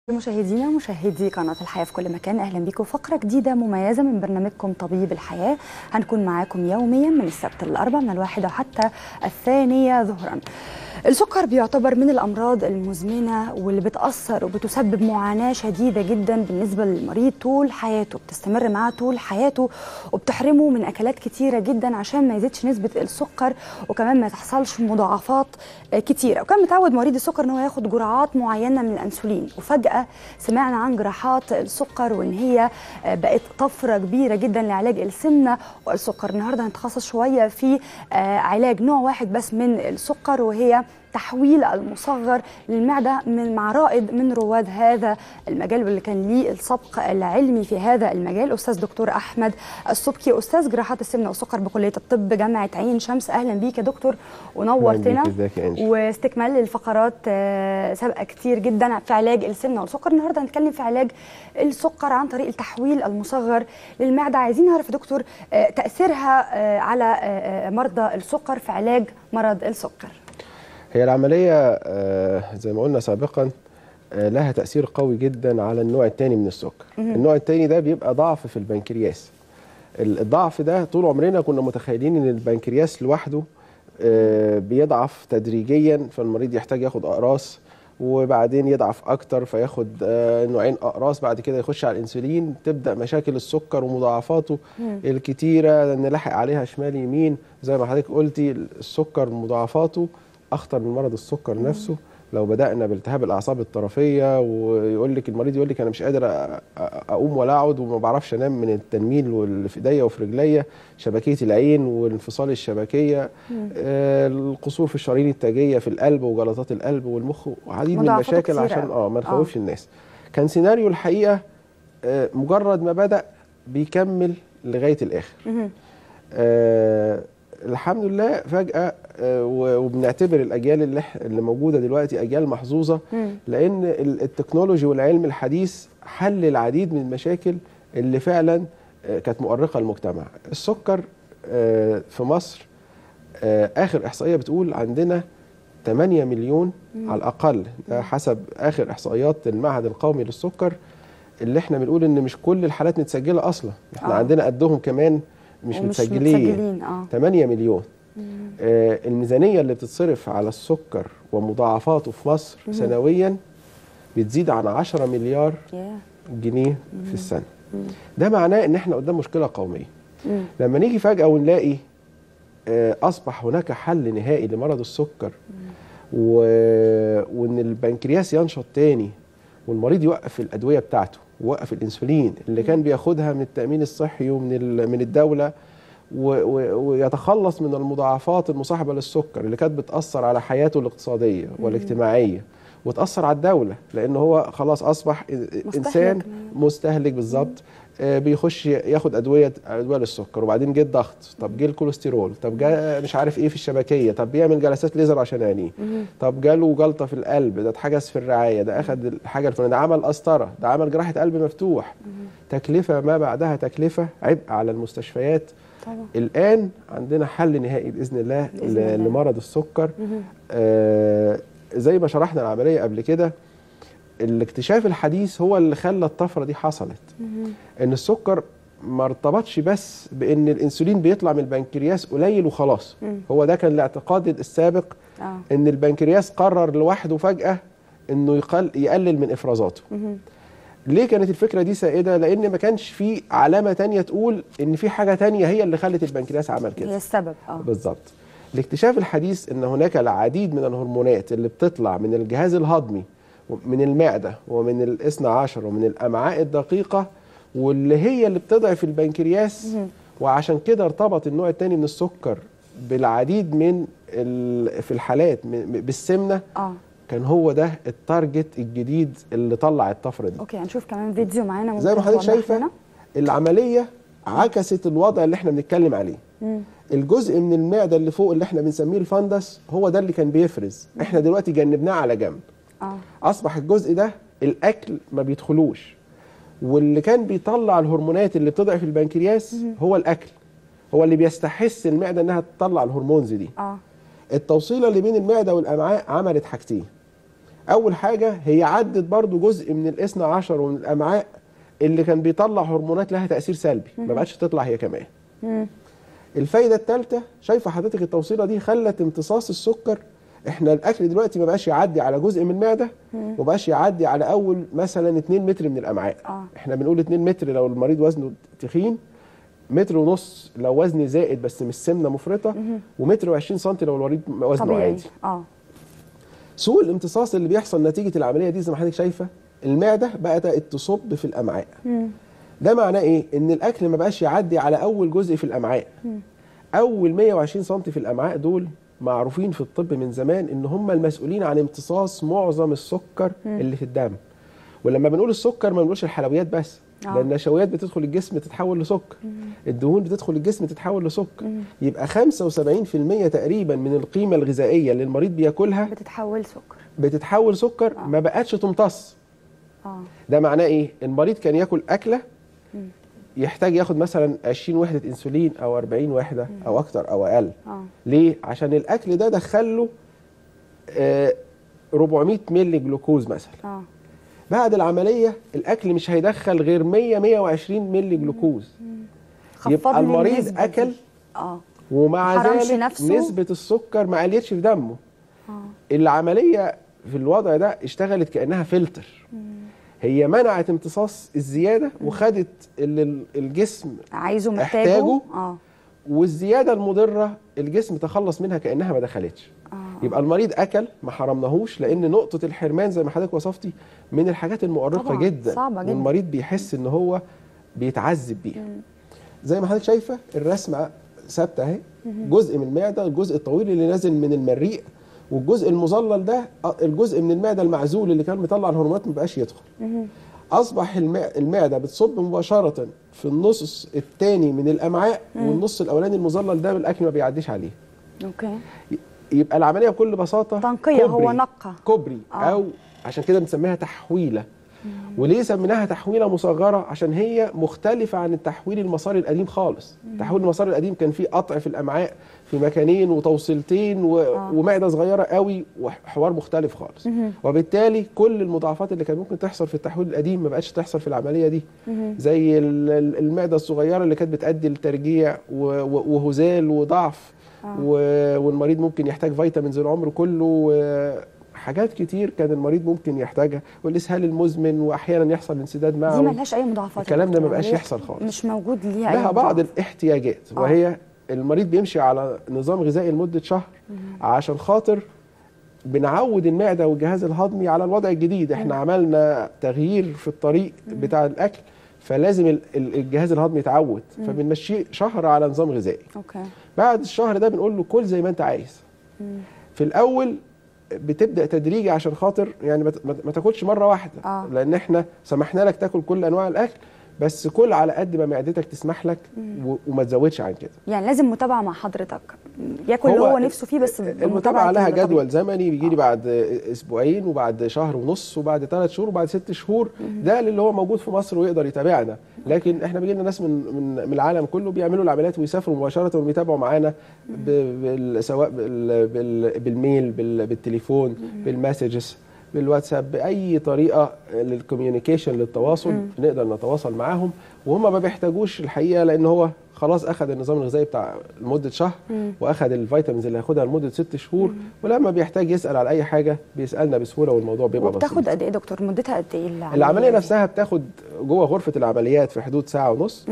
مشاهدينا مشاهدي قناة الحياة في كل مكان أهلا بكم فقرة جديدة مميزة من برنامجكم طبيب الحياة هنكون معاكم يوميا من السبت للأربع من الواحدة حتى الثانية ظهرا السكر بيعتبر من الأمراض المزمنة واللي بتأثر وبتسبب معاناة شديدة جدا بالنسبة للمريض طول حياته بتستمر معاه طول حياته وبتحرمه من أكلات كتيرة جدا عشان ما يزيدش نسبة السكر وكمان ما تحصلش مضاعفات كتيرة وكان متعود مريض السكر ان هو ياخد جرعات معينة من الأنسولين وفجأة سمعنا عن جراحات السكر وان هي بقت طفرة كبيرة جدا لعلاج السمنة والسكر النهاردة هنتخصص شوية في علاج نوع واحد بس من السكر وهي تحويل المصغر للمعدة من مع رائد من رواد هذا المجال واللي كان ليه السبق العلمي في هذا المجال أستاذ دكتور أحمد السبكي أستاذ جراحات السمنة والسكر بكلية الطب جامعة عين شمس أهلا بيك يا دكتور ونورتنا واستكمال للفقرات سابقة كتير جدا في علاج السمنة والسكر النهاردة هنتكلم في علاج السكر عن طريق التحويل المصغر للمعدة عايزين نعرف يا دكتور تأثيرها على مرضى السكر في علاج مرض السكر هي العملية زي ما قلنا سابقا لها تأثير قوي جدا على النوع الثاني من السكر النوع الثاني ده بيبقى ضعف في البنكرياس الضعف ده طول عمرنا كنا متخيلين ان البنكرياس لوحده بيضعف تدريجيا فالمريض يحتاج ياخد اقراص وبعدين يضعف اكتر فياخد نوعين اقراص بعد كده يخش على الانسولين تبدا مشاكل السكر ومضاعفاته الكتيره نلاحق عليها شمال يمين زي ما حضرتك قلتي السكر مضاعفاته اخطر من مرض السكر نفسه لو بدانا بالتهاب الاعصاب الطرفيه ويقول لك المريض يقول لك انا مش قادر اقوم ولا اقعد وما بعرفش انام من التنميل واللي في ايديا وفي رجليا شبكيه العين وانفصال الشبكيه آه القصور في الشرايين التاجيه في القلب وجلطات القلب والمخ وعديد من المشاكل عشان اه ما نخوفش آه. الناس كان سيناريو الحقيقه آه مجرد ما بدا بيكمل لغايه الاخر آه الحمد لله فجأة وبنعتبر الأجيال اللي, اللي موجودة دلوقتي أجيال محظوظة لأن التكنولوجي والعلم الحديث حل العديد من المشاكل اللي فعلا كانت مؤرقة للمجتمع السكر في مصر آخر إحصائية بتقول عندنا 8 مليون على الأقل ده حسب آخر إحصائيات المعهد القومي للسكر اللي احنا بنقول ان مش كل الحالات متسجله اصلا احنا آه. عندنا قدهم كمان مش متسجلين, متسجلين آه. 8 مليون آه الميزانيه اللي بتتصرف على السكر ومضاعفاته في مصر مم. سنويا بتزيد عن 10 مليار yeah. جنيه مم. في السنه مم. ده معناه ان احنا قدام مشكله قوميه مم. لما نيجي فجاه ونلاقي آه اصبح هناك حل نهائي لمرض السكر و... وان البنكرياس ينشط تاني والمريض يوقف الادويه بتاعته ووقف الانسولين اللي كان بياخدها من التامين الصحي ومن من الدوله ويتخلص من المضاعفات المصاحبه للسكر اللي كانت بتاثر على حياته الاقتصاديه والاجتماعيه وتاثر على الدوله لان هو خلاص اصبح مستهلك. انسان مستهلك بالظبط بيخش ياخد ادويه ادويه للسكر وبعدين جه الضغط طب جه الكوليسترول طب جه مش عارف ايه في الشبكيه طب بيعمل جلسات ليزر عشان عينيه طب جاله جلطه في القلب ده اتحجز في الرعايه ده اخد الحاجه الفلانيه ده عمل قسطره ده عمل جراحه قلب مفتوح تكلفه ما بعدها تكلفه عبء على المستشفيات طبعا. الان عندنا حل نهائي باذن الله, بإذن الله. لمرض السكر آه زي ما شرحنا العمليه قبل كده الاكتشاف الحديث هو اللي خلى الطفره دي حصلت ان السكر ما ارتبطش بس بان الانسولين بيطلع من البنكرياس قليل وخلاص مم. هو ده كان الاعتقاد السابق آه. ان البنكرياس قرر لوحده فجاه انه يقل يقلل من افرازاته مم. ليه كانت الفكره دي سائده لان ما كانش في علامه تانية تقول ان في حاجه تانية هي اللي خلت البنكرياس عمل كده هي السبب اه بالظبط الاكتشاف الحديث ان هناك العديد من الهرمونات اللي بتطلع من الجهاز الهضمي من المعدة ومن الاثنى عشر ومن الأمعاء الدقيقة واللي هي اللي بتضعف البنكرياس وعشان كده ارتبط النوع الثاني من السكر بالعديد من في الحالات بالسمنة آه. كان هو ده التارجت الجديد اللي طلع الطفرة دي اوكي هنشوف كمان فيديو معانا زي ما حضرتك شايفة العملية عكست الوضع اللي احنا بنتكلم عليه مم. الجزء من المعدة اللي فوق اللي احنا بنسميه الفندس هو ده اللي كان بيفرز احنا دلوقتي جنبناه على جنب آه. اصبح الجزء ده الاكل ما بيدخلوش واللي كان بيطلع الهرمونات اللي بتضعف البنكرياس هو الاكل هو اللي بيستحث المعده انها تطلع الهرمونز دي اه التوصيله اللي بين المعده والامعاء عملت حاجتين اول حاجه هي عدت برضو جزء من الاثنى عشر ومن الامعاء اللي كان بيطلع هرمونات لها تاثير سلبي ما بقتش تطلع هي كمان الفايده الثالثه شايفه حضرتك التوصيله دي خلت امتصاص السكر احنا الاكل دلوقتي ما بقاش يعدي على جزء من المعده وما بقاش يعدي على اول مثلا 2 متر من الامعاء آه. احنا بنقول 2 متر لو المريض وزنه تخين متر ونص لو وزن زائد بس مش سمنه مفرطه ومتر و20 سم لو المريض وزنه طبيعي عادي اه سوء الامتصاص اللي بيحصل نتيجه العمليه دي زي ما حضرتك شايفه المعده بقت تصب في الامعاء ده معناه ايه ان الاكل ما بقاش يعدي على اول جزء في الامعاء اول 120 سم في الامعاء دول معروفين في الطب من زمان ان هم المسؤولين عن امتصاص معظم السكر اللي في الدم ولما بنقول السكر ما بنقولش الحلويات بس آه. لان النشويات بتدخل الجسم تتحول لسكر الدهون بتدخل الجسم تتحول لسكر يبقى 75% تقريبا من القيمه الغذائيه اللي المريض بياكلها بتتحول سكر بتتحول سكر ما بقتش تمتص اه ده معناه ايه المريض كان ياكل اكله يحتاج ياخد مثلا 20 وحده انسولين او 40 وحده او اكتر او اقل اه ليه عشان الاكل ده دخل له آه، 400 مللي جلوكوز مثلا اه بعد العمليه الاكل مش هيدخل غير 100 120 مللي جلوكوز خفض يبقى لي المريض النسبة دي. اكل اه ومع حرمش ذلك نفسه. نسبه السكر ما قلتش في دمه اه العمليه في الوضع ده اشتغلت كانها فلتر هي منعت امتصاص الزياده وخدت اللي ال- الجسم عايزه محتاجه احتاجه. اه والزياده المضره الجسم تخلص منها كانها ما دخلتش اه يبقى المريض اكل ما حرمناهوش لان نقطه الحرمان زي ما حضرتك وصفتي من الحاجات المؤرقه طبعاً، جدا صعبة جداً. والمريض بيحس ان هو بيتعذب بيها زي ما حضرتك شايفه الرسمه ثابته اهي جزء من المعده الجزء الطويل اللي نازل من المريء والجزء المظلل ده آه، الجزء من المعده المعزول اللي كان مطلع الهرمونات ما بقاش يدخل اصبح المع- المعده بتصب مباشره في النص الثاني من الامعاء والنص الاولاني المظلل ده الاكل ما بيعديش عليه اوكي يبقى العمليه بكل بساطه تنقية، هو كوبري. نقى. كوبري آه. او عشان كده بنسميها تحويله وليه سميناها تحويله مصغره عشان هي مختلفه عن التحويل المساري القديم خالص تحويل المساري القديم كان فيه قطع في الامعاء في مكانين وتوصيلتين و... آه. ومعده صغيره قوي وحوار مختلف خالص وبالتالي كل المضاعفات اللي كان ممكن تحصل في التحويل القديم ما بقتش تحصل في العمليه دي زي ال- ال- المعده الصغيره اللي كانت بتؤدي لترجيع و- و- وهزال وضعف و- والمريض ممكن يحتاج فيتامينز العمر كله وحاجات كتير كان المريض ممكن يحتاجها والاسهال المزمن واحيانا يحصل انسداد دي معه ملهاش اي مضاعفات يا الكلام ده دكتور. ما بقاش هي يحصل خالص. مش موجود ليها اي لها بعض مضاعفات. الاحتياجات آه. وهي المريض بيمشي على نظام غذائي لمده شهر عشان خاطر بنعود المعده والجهاز الهضمي على الوضع الجديد احنا عملنا تغيير في الطريق بتاع الاكل فلازم ال- ال- الجهاز الهضمي يتعود فبنمشيه شهر على نظام غذائي اوكي بعد الشهر ده بنقول له كل زي ما انت عايز في الاول بتبدا تدريجي عشان خاطر يعني ما ت- ما ت- ما تاكلش مره واحده آه. لان احنا سمحنا لك تاكل كل انواع الاكل بس كل على قد ما معدتك تسمح لك و- وما تزودش عن كده يعني لازم متابعه مع حضرتك ياكل اللي هو نفسه فيه بس المتابعه لها الطبيب. جدول زمني بيجي لي بعد اسبوعين وبعد شهر ونص وبعد ثلاث شهور وبعد ست شهور ده اللي هو موجود في مصر ويقدر يتابعنا لكن احنا بيجي لنا ناس من من من العالم كله بيعملوا العمليات ويسافروا مباشره وبيتابعوا معانا ب- بال- سواء بال- بال- بالميل بال- بالتليفون بالمسجز بالواتساب باي طريقه للكوميونيكيشن للتواصل نقدر نتواصل معاهم وهم ما بيحتاجوش الحقيقه لان هو خلاص اخذ النظام الغذائي بتاع لمده شهر واخذ الفيتامينز اللي هياخدها لمده ست شهور ولما بيحتاج يسال على اي حاجه بيسالنا بسهوله والموضوع بيبقى بسيط وبتاخد قد ايه دكتور مدتها قد ايه العمليه العمليه نفسها بتاخد جوه غرفه العمليات في حدود ساعه ونص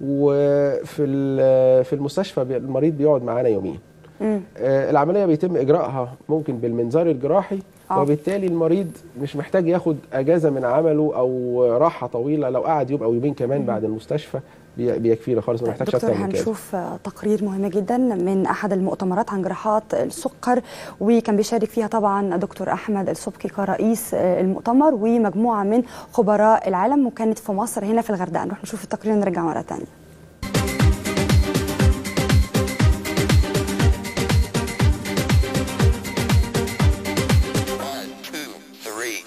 وفي ال- في المستشفى بي- المريض بيقعد معانا يومين مم. آه، العمليه بيتم اجراءها ممكن بالمنظار الجراحي آه. وبالتالي المريض مش محتاج ياخد اجازه من عمله او راحه طويله لو قعد يوم او يومين كمان بعد المستشفى بي- بيكفينا خالص ما محتاجش دكتور اكتر من كده هنشوف آه، تقرير مهم جدا من احد المؤتمرات عن جراحات السكر وكان بيشارك فيها طبعا دكتور احمد السبكي كرئيس آه، المؤتمر ومجموعه من خبراء العالم وكانت في مصر هنا في الغردقه نروح نشوف التقرير ونرجع مره ثانيه One, two, three.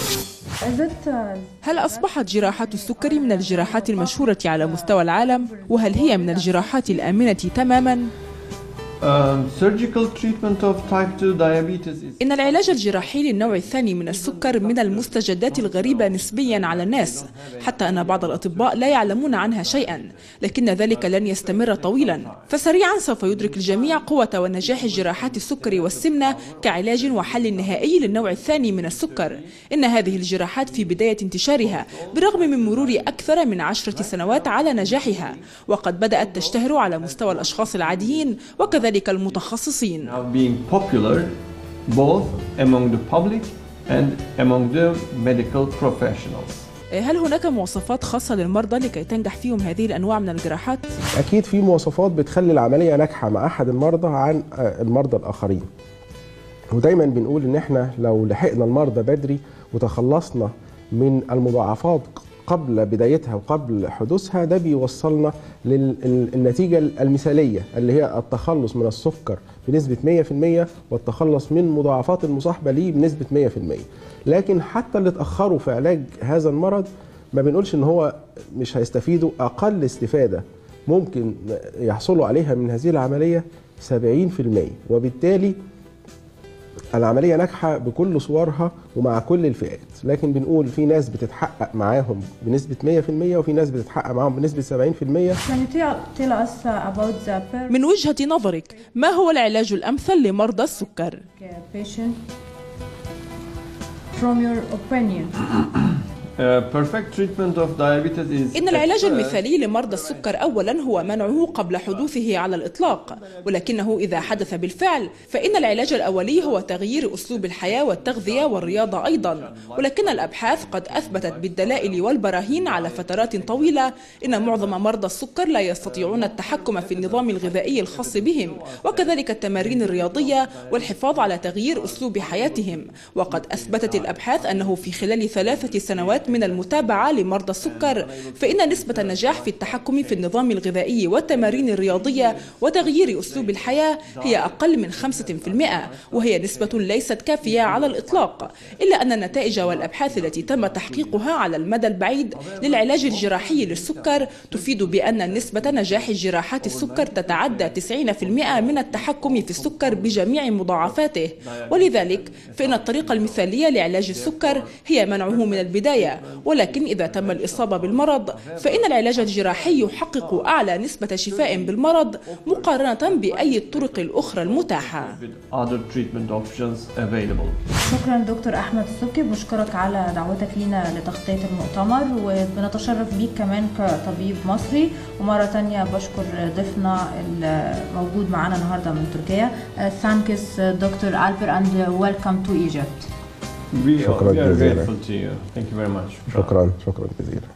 هل أصبحت جراحات السكري من الجراحات المشهورة على مستوى العالم؟ وهل هي من الجراحات الآمنة تماما؟ Um, surgical treatment of type 2 diabetes is إن العلاج الجراحي للنوع الثاني من السكر من المستجدات الغريبة نسبيا على الناس حتى أن بعض الأطباء لا يعلمون عنها شيئا لكن ذلك لن يستمر طويلا فسريعا سوف يدرك الجميع قوة ونجاح جراحات السكر والسمنة كعلاج وحل نهائي للنوع الثاني من السكر إن هذه الجراحات في بداية انتشارها بالرغم من مرور أكثر من عشرة سنوات على نجاحها وقد بدأت تشتهر على مستوى الأشخاص العاديين وكذلك المتخصصين now being popular both among the public and among the medical professionals. هل هناك مواصفات خاصة للمرضى لكي تنجح فيهم هذه الأنواع من الجراحات؟ اكيد في مواصفات بتخلي العمليه ناجحه مع احد المرضى عن آه، المرضى الاخرين ودايما بنقول ان احنا لو لحقنا المرضى بدري وتخلصنا من المضاعفات قبل بدايتها وقبل حدوثها ده بيوصلنا للنتيجة المثالية اللي هي التخلص من السكر بنسبة 100% والتخلص من مضاعفات المصاحبة ليه بنسبة 100% لكن حتى اللي اتأخروا في علاج هذا المرض ما بنقولش ان هو مش هيستفيدوا اقل استفادة ممكن يحصلوا عليها من هذه العملية 70% وبالتالي العملية ناجحة بكل صورها ومع كل الفئات لكن بنقول في ناس بتتحقق معاهم بنسبة 100% وفي ناس بتتحقق معاهم بنسبة 70% Can you tell, tell us uh, about the per- من وجهة نظرك ما هو العلاج الأمثل لمرضى السكر؟ patient from your opinion? Uh, perfect treatment of diabetes is إن العلاج at first المثالي لمرضى السكر أولا هو منعه قبل حدوثه على الإطلاق ولكنه إذا حدث بالفعل فإن العلاج الأولي هو تغيير أسلوب الحياة والتغذية والرياضة أيضا ولكن الأبحاث قد أثبتت بالدلائل والبراهين على فترات طويلة إن معظم مرضى السكر لا يستطيعون التحكم في النظام الغذائي الخاص بهم وكذلك التمارين الرياضية والحفاظ على تغيير أسلوب حياتهم وقد أثبتت الأبحاث أنه في خلال ثلاثة سنوات من المتابعة لمرضى السكر فإن نسبة النجاح في التحكم في النظام الغذائي والتمارين الرياضية وتغيير أسلوب الحياة هي أقل من 5% وهي نسبة ليست كافية على الإطلاق إلا أن النتائج والأبحاث التي تم تحقيقها على المدى البعيد للعلاج الجراحي للسكر تفيد بأن نسبة نجاح جراحات السكر تتعدى 90% من التحكم في السكر بجميع مضاعفاته ولذلك فإن الطريقة المثالية لعلاج السكر هي منعه من البداية ولكن إذا تم الإصابة بالمرض فإن العلاج الجراحي يحقق أعلى نسبة شفاء بالمرض مقارنة بأي الطرق الأخرى المتاحة with other treatment options available. شكرا دكتور احمد السبكي بشكرك على دعوتك لينا لتغطيه المؤتمر وبنتشرف بيك كمان كطبيب مصري ومره تانية بشكر ضيفنا الموجود معانا النهارده من تركيا ثانكس دكتور البر اند ويلكم تو ايجيبت We, شكراً are, we are جزيلاً. grateful to you. Thank you very much. شكرا شكرا جزيلا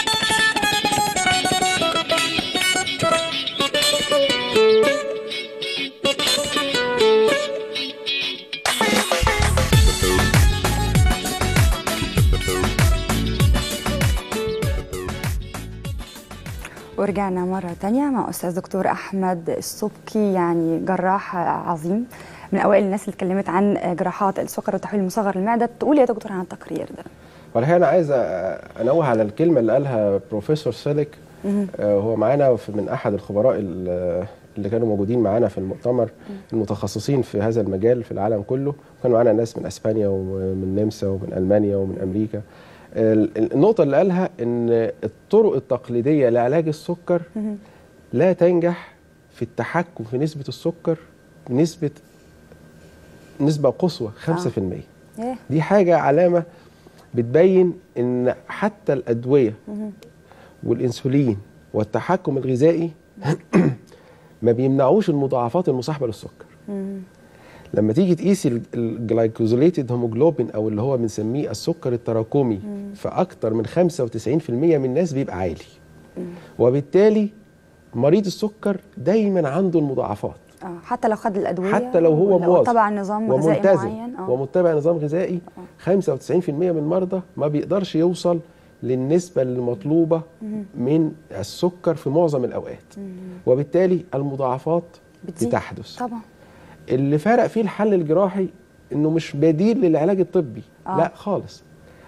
ورجعنا مرة تانية مع أستاذ دكتور أحمد السبكي يعني جراح عظيم من أوائل الناس اللي اتكلمت عن جراحات السكر وتحويل المصغر المعدة تقول يا دكتور عن التقرير ده والحقيقه انا عايز أ- انوه على الكلمه اللي قالها بروفيسور سيليك آه، هو معانا في- من احد الخبراء ال- اللي كانوا موجودين معانا في المؤتمر المتخصصين في هذا المجال في العالم كله كان معانا ناس من اسبانيا ومن النمسا ومن المانيا ومن امريكا ال- ال- النقطه اللي قالها ان الطرق التقليديه لعلاج السكر لا تنجح في التحكم في نسبه السكر بنسبه نسبه قصوى 5% إيه؟ دي حاجة علامة بتبين ان حتى الأدوية والإنسولين والتحكم الغذائي ما بيمنعوش المضاعفات المصاحبة للسكر لما تيجي تقيسي الجلايكوزوليتد هيموجلوبين او اللي هو بنسميه السكر التراكمي فاكتر من 95% من الناس بيبقى عالي وبالتالي مريض السكر دايما عنده المضاعفات آه، حتى لو خد الأدوية حتى لو هو ولا مواظب طبعا نظام غذائي وملتزم معين آه. ومتبع نظام غذائي 95% من المرضى ما بيقدرش يوصل للنسبة المطلوبة من السكر في معظم الأوقات وبالتالي المضاعفات بتزيد. بتحدث طبعا اللي فرق فيه الحل الجراحي انه مش بديل للعلاج الطبي آه. لا خالص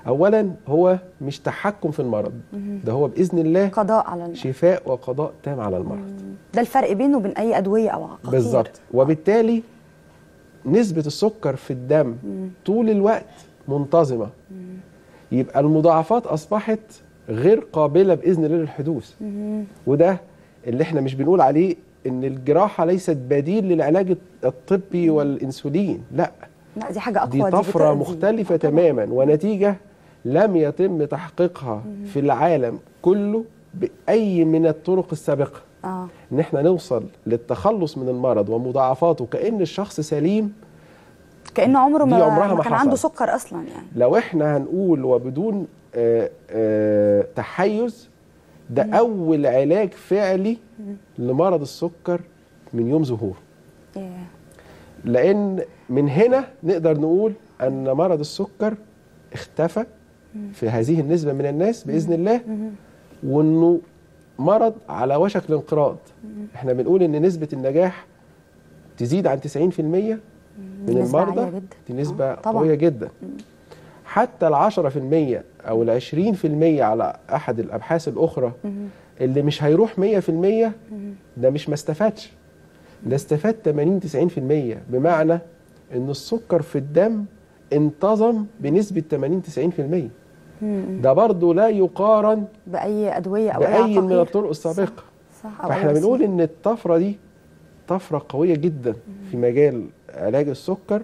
اولا هو مش تحكم في المرض ده هو باذن الله قضاء على المرض شفاء وقضاء تام على المرض ده الفرق بينه وبين اي ادويه او عقاقير بالظبط وبالتالي نسبة السكر في الدم طول الوقت منتظمة يبقى المضاعفات أصبحت غير قابلة بإذن الله للحدوث وده اللي احنا مش بنقول عليه ان الجراحة ليست بديل للعلاج الطبي والإنسولين لا لا دي حاجه دي اقوى طفرة بتأذي. مختلفة آه طبعاً. تماما ونتيجة لم يتم تحقيقها في العالم كله بأي من الطرق السابقة اه ان احنا نوصل للتخلص من المرض ومضاعفاته كأن الشخص سليم كانه عمره دي ما, عمرها ما كان عنده حصل. سكر اصلا يعني لو احنا هنقول وبدون آه، آه، تحيز ده اول علاج فعلي لمرض السكر من يوم ظهوره ياه. لان من هنا نقدر نقول ان مرض السكر اختفى في هذه النسبه من الناس باذن الله وانه مرض على وشك الانقراض احنا بنقول ان نسبه النجاح تزيد عن 90% من نسبة المرضى عالية جدا. دي نسبه آه، طبعاً. قويه جدا حتى ال 10% او ال 20% على احد الابحاث الاخرى اللي مش هيروح 100% ده مش ما استفادش ده استفاد 80 90% بمعنى ان السكر في الدم انتظم بنسبه 80 90% ده برضه لا يقارن باي ادويه او باي من عقاقير. الطرق السابقه صح أو فاحنا أي بنقول وسيلة. ان الطفره دي طفره قويه جدا في مجال علاج السكر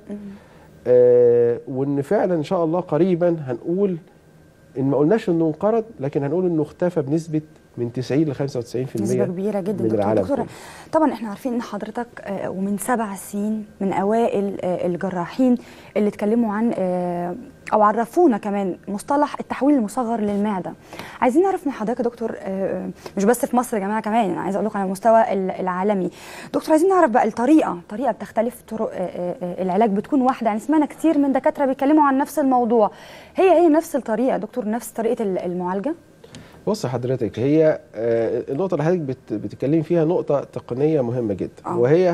آه وان فعلا ان شاء الله قريبا هنقول ان ما قلناش انه انقرض لكن هنقول انه اختفى بنسبه من 90 ل 95% نسبة كبيرة جدا من دكتور. العالم دكتور كله. طبعا احنا عارفين ان حضرتك آه، ومن سبع سنين من اوائل آه، الجراحين اللي اتكلموا عن آه، او عرفونا كمان مصطلح التحويل المصغر للمعده عايزين نعرف من حضرتك يا دكتور آه، مش بس في مصر يا جماعه كمان انا عايزه اقول لكم على المستوى ال- العالمي دكتور عايزين نعرف بقى الطريقه طريقه بتختلف طرق آه، آه، آه، العلاج بتكون واحده يعني سمعنا كتير من دكاتره بيتكلموا عن نفس الموضوع هي هي نفس الطريقه يا دكتور نفس طريقه ال- المعالجه بص حضرتك هي آه، النقطة اللي حضرتك بت- بتتكلمي فيها نقطة تقنية مهمة جدا آه. وهي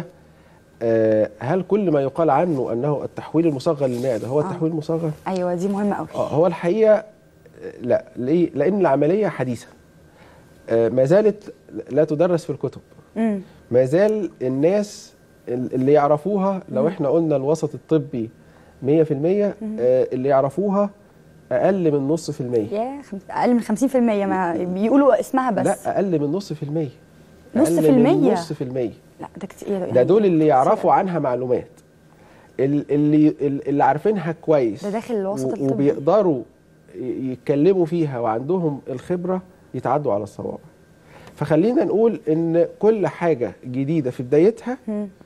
آه، هل كل ما يقال عنه أنه التحويل المصغر للمعدة هو آه. التحويل المصغر؟ ايوه دي مهمه قوي آه، هو الحقيقة آه، لا ليه؟ لأن العملية حديثة آه، ما زالت لا تدرس في الكتب امم ما زال الناس ال- اللي يعرفوها لو احنا قلنا الوسط الطبي 100% آه، اللي يعرفوها أقل من نص في المية يا خم- اقل من 50% ما بيقولوا اسمها بس لا أقل من نص في المية نص أقل في من المية؟ نص في المية لا ده كتير ده دول اللي يعرفوا عنها معلومات ال- اللي اللي عارفينها كويس ده داخل الوسط و- الطبي. وبيقدروا ي- يتكلموا فيها وعندهم الخبرة يتعدوا على الصوابع فخلينا نقول ان كل حاجة جديدة في بدايتها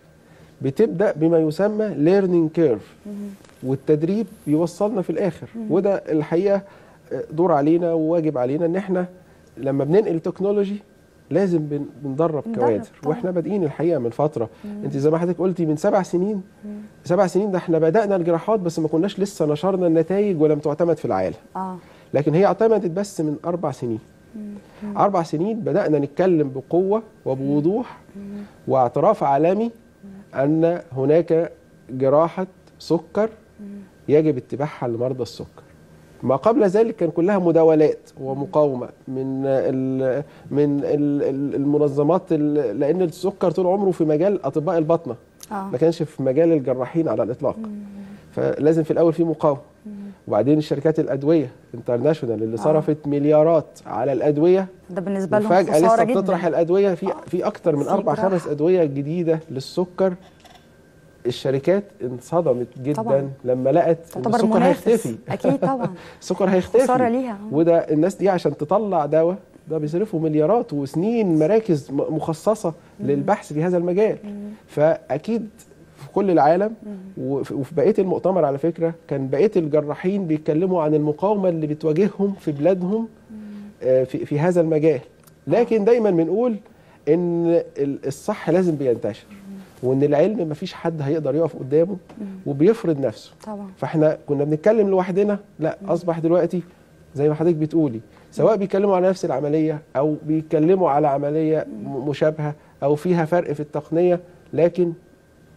بتبدأ بما يسمى learning curve والتدريب يوصلنا في الآخر وده الحقيقة دور علينا وواجب علينا ان احنا لما بننقل تكنولوجي لازم بن- بندرب ندرب كوادر طبعاً. واحنا بادئين الحقيقه من فتره انت زي ما حضرتك قلتي من سبع سنين سبع سنين ده احنا بدانا الجراحات بس ما كناش لسه نشرنا النتائج ولم تعتمد في العالم اه لكن هي اعتمدت بس من اربع سنين اربع سنين بدانا نتكلم بقوه وبوضوح واعتراف عالمي ان هناك جراحه سكر يجب اتباعها لمرضى السكر ما قبل ذلك كان كلها مداولات ومقاومه من ال من ال ال- المنظمات ال- لان السكر طول عمره في مجال اطباء الباطنه اه ما كانش في مجال الجراحين على الاطلاق فلازم في الاول في مقاومه وبعدين الشركات الادويه انترناشونال اللي صرفت مليارات على الادويه ده بالنسبه لهم وفجاه خساره لسه جدا بتطرح الادويه في في اكتر من في اربع جراحة. خمس ادويه جديده للسكر الشركات انصدمت جدا طبعاً. لما لقت ان تعتبر السكر منافس هيختفي اكيد طبعا السكر هيختفي خسارة ليها. وده الناس دي عشان تطلع دواء ده بيصرفوا مليارات وسنين مراكز م- مخصصه للبحث في هذا المجال فاكيد في كل العالم وف- وفي بقيه المؤتمر على فكره كان بقيه الجراحين بيتكلموا عن المقاومه اللي بتواجههم في بلادهم آه، في في هذا المجال لكن دايما بنقول ان ال- الصح لازم بينتشر وان العلم مفيش حد هيقدر يقف قدامه وبيفرض نفسه طبعا فاحنا كنا بنتكلم لوحدنا لا اصبح دلوقتي زي ما حضرتك بتقولي سواء بيتكلموا على نفس العمليه او بيتكلموا على عمليه م- مشابهه او فيها فرق في التقنيه لكن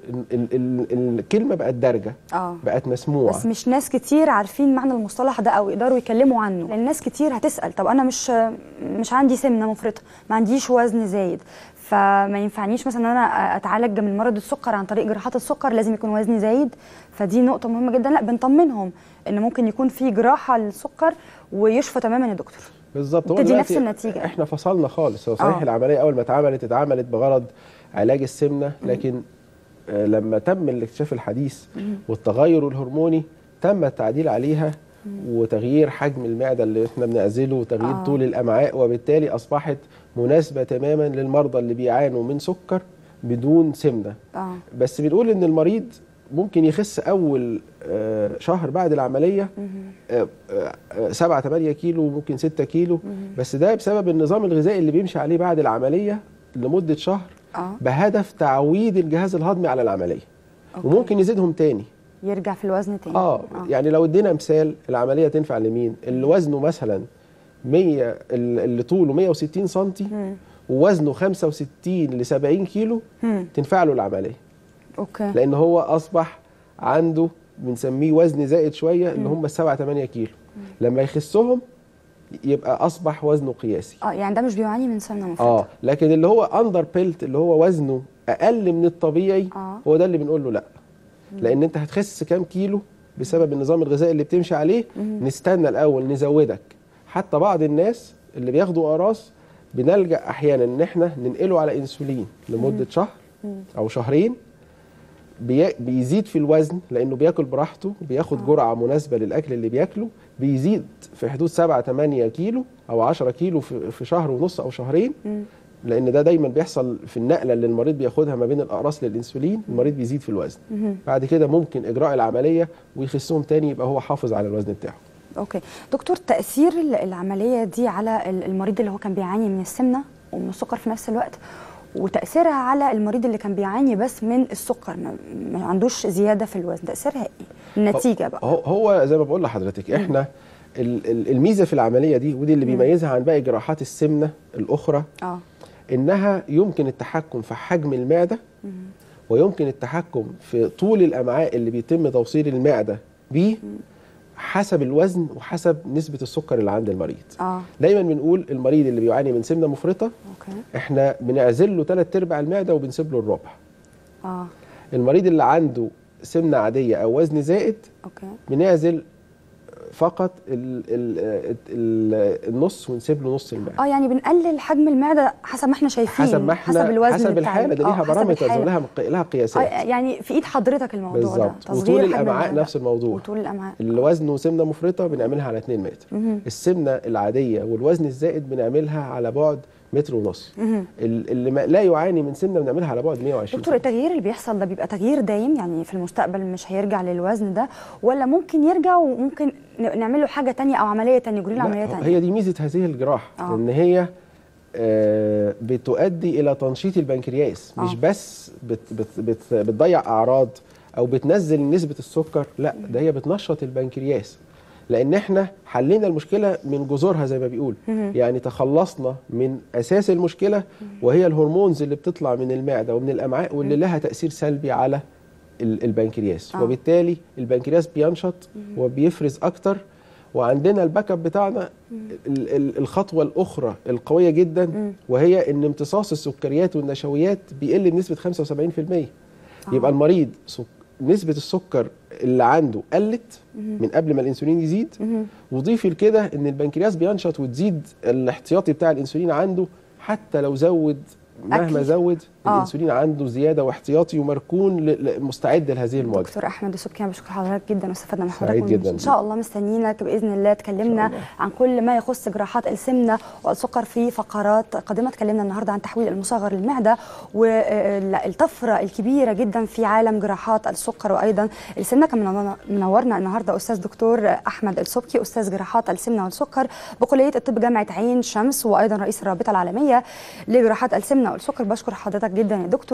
ال ال ال الكلمه بقت دارجه اه بقت مسموعه بس مش ناس كتير عارفين معنى المصطلح ده او يقدروا يتكلموا عنه لان ناس كتير هتسال طب انا مش مش عندي سمنه مفرطه ما عنديش وزن زايد فما ينفعنيش مثلا ان انا اتعالج من مرض السكر عن طريق جراحات السكر لازم يكون وزني زايد فدي نقطه مهمه جدا لا بنطمنهم ان ممكن يكون في جراحه للسكر ويشفى تماما يا دكتور بالظبط هو بتدي دلوقتي نفس النتيجة. احنا فصلنا خالص هو صحيح آه. العمليه اول ما اتعملت اتعملت بغرض علاج السمنه لكن آه، لما تم الاكتشاف الحديث والتغير الهرموني تم التعديل عليها وتغيير حجم المعده اللي احنا بنعزله وتغيير آه. طول الامعاء وبالتالي اصبحت مناسبه تماما للمرضى اللي بيعانوا من سكر بدون سمنه اه بس بنقول ان المريض ممكن يخس اول آه، شهر بعد العمليه آه، آه، 7 8 كيلو ممكن 6 كيلو بس ده بسبب النظام الغذائي اللي بيمشي عليه بعد العمليه لمده شهر اه بهدف تعويد الجهاز الهضمي على العمليه أوكي. وممكن يزيدهم تاني يرجع في الوزن تاني اه يعني لو ادينا مثال العمليه تنفع لمين اللي وزنه مثلا 100 اللي طوله 160 سم ووزنه 65 ل 70 كيلو مم. تنفع له العمليه اوكي لان هو اصبح عنده بنسميه وزن زائد شويه اللي هم السبعة 8 كيلو لما يخسهم يبقى اصبح وزنه قياسي اه يعني ده مش بيعاني من سمنه مفرطه اه لكن اللي هو اندر بيلت اللي هو وزنه اقل من الطبيعي آه. هو ده اللي بنقول له لا لان انت هتخس كام كيلو بسبب النظام الغذائي اللي بتمشي عليه نستنى الاول نزودك حتى بعض الناس اللي بياخدوا اقراص بنلجا احيانا ان احنا ننقله على انسولين لمده شهر او شهرين بي- بيزيد في الوزن لانه بياكل براحته بياخد جرعه مناسبه للاكل اللي بياكله بيزيد في حدود 7 8 كيلو او 10 كيلو في في شهر ونص او شهرين لان ده دايما بيحصل في النقله اللي المريض بياخدها ما بين الاقراص للانسولين المريض بيزيد في الوزن بعد كده ممكن اجراء العمليه ويخسهم تاني يبقى هو حافظ على الوزن بتاعه اوكي دكتور تاثير ال- العمليه دي على ال- المريض اللي هو كان بيعاني من السمنه ومن السكر في نفس الوقت وتاثيرها على المريض اللي كان بيعاني بس من السكر ما, ما عندوش زياده في الوزن تاثيرها ايه النتيجه بقى هو هو زي ما بقول لحضرتك احنا ال- ال- الميزه في العمليه دي ودي اللي بيميزها عن باقي جراحات السمنه الاخرى اه انها يمكن التحكم في حجم المعده ويمكن التحكم في طول الامعاء اللي بيتم توصيل المعده بيه حسب الوزن وحسب نسبه السكر اللي عند المريض اه دايما بنقول المريض اللي بيعاني من سمنه مفرطه اوكي احنا بنعزل له ثلاث ارباع المعده وبنسيب له الربع اه المريض اللي عنده سمنه عاديه او وزن زائد اوكي بنعزل فقط ال ال ال النص ونسيب له نص المعده اه يعني بنقلل حجم المعده حسب ما احنا شايفين حسب ما احنا حسب الوزن حسب بتاع الحاله ده آه، ليها حسب بارامترز الحالة. ولها لها آه قياسات يعني في ايد حضرتك الموضوع ده بالظبط تصغير وطول حجم الامعاء المعدة. نفس الموضوع وطول الامعاء اللي وزنه سمنه مفرطه بنعملها على 2 متر السمنه العاديه والوزن الزائد بنعملها على بعد متر ونص ال- اللي ما لا يعاني من سمنه بنعملها على بعد 120 دكتور التغيير اللي بيحصل ده بيبقى تغيير دايم يعني في المستقبل مش هيرجع للوزن ده ولا ممكن يرجع وممكن ن- نعمل له حاجه تانية او عمليه تانية نجري له لا، عمليه هو- تانية هي دي ميزه هذه الجراحه آه. ان هي آه، بتؤدي الى تنشيط البنكرياس مش آه. بس بت بت بت بتضيع اعراض او بتنزل نسبه السكر لا ده هي بتنشط البنكرياس لان احنا حلينا المشكله من جذورها زي ما بيقول يعني تخلصنا من اساس المشكله وهي الهرمونز اللي بتطلع من المعده ومن الامعاء واللي لها تاثير سلبي على ال- البنكرياس آه. وبالتالي البنكرياس بينشط وبيفرز اكتر وعندنا الباك اب بتاعنا ال- ال- الخطوه الاخرى القويه جدا وهي ان امتصاص السكريات والنشويات بيقل بنسبه 75% يبقى المريض سك... نسبه السكر اللي عنده قلت من قبل ما الانسولين يزيد وضيفي لكده ان البنكرياس بينشط وتزيد الاحتياطي بتاع الانسولين عنده حتى لو زود مهما أكل. زود آه. الانسولين عنده زياده واحتياطي ومركون ل- ل- مستعد لهذه المواجهه دكتور احمد السبكي انا بشكر حضرتك جدا واستفدنا من سعيد حضرتك جداً ان شاء الله مستنيينك باذن الله تكلمنا الله. عن كل ما يخص جراحات السمنه والسكر في فقرات قادمه اتكلمنا النهارده عن تحويل المصغر للمعده والطفره الكبيره جدا في عالم جراحات السكر وايضا السمنه كان منورنا- منورنا النهارده استاذ دكتور احمد السبكي استاذ جراحات السمنه والسكر بكليه الطب جامعه عين شمس وايضا رئيس الرابطه العالميه لجراحات السمنه والسكر بشكر حضرتك جدا يا دكتور